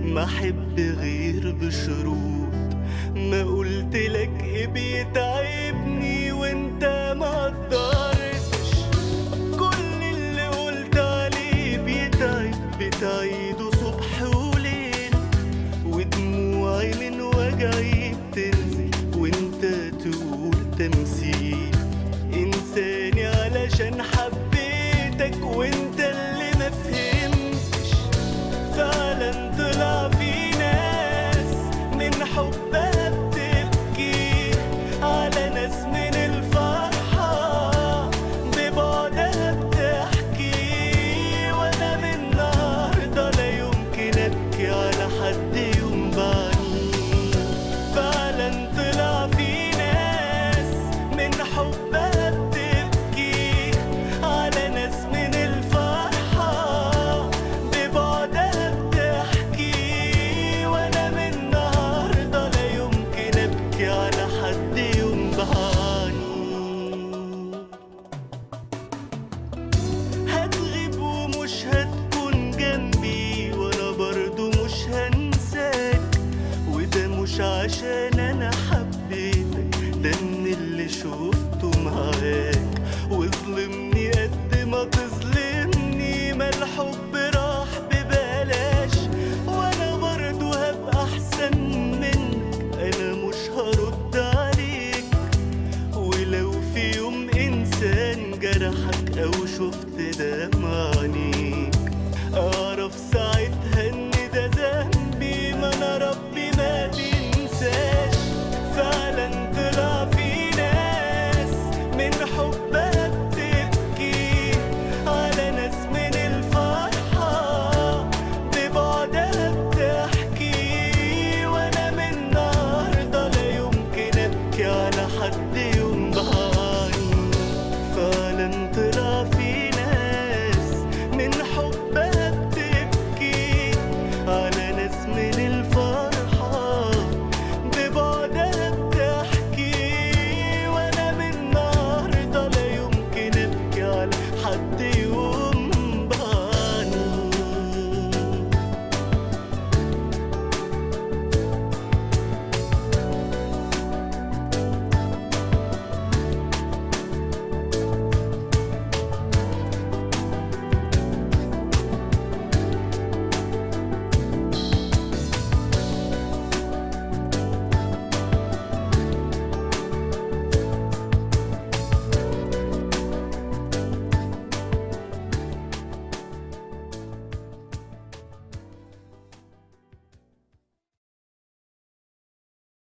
ما احب غير بشروط ما قلت لك ايه بيتعبني وانت ما قدرتش كل اللي قلت عليه بيتعب بتعيده صبح وليل ودموعي من وجعي بتنزل وانت تقول تمثيل انساني علشان حبيتك وانت اللي ما فهمتش فعلا طلع في ناس من حبها بتبكي على ناس من الفرحة ببعدها بتحكي وانا من النهاردة لا يمكن ابكي على حد يوم بعدي فعلا طلع في ناس من حبها بتبكي على ناس من الفرحة ببعدها بتحكي وانا من النهاردة لا يمكن ابكي على حد يوم بعاني هتغيب ومش هتكون جنبي وانا برضو مش هنساك وده مش عشان انا حبيتك ده من اللي شوف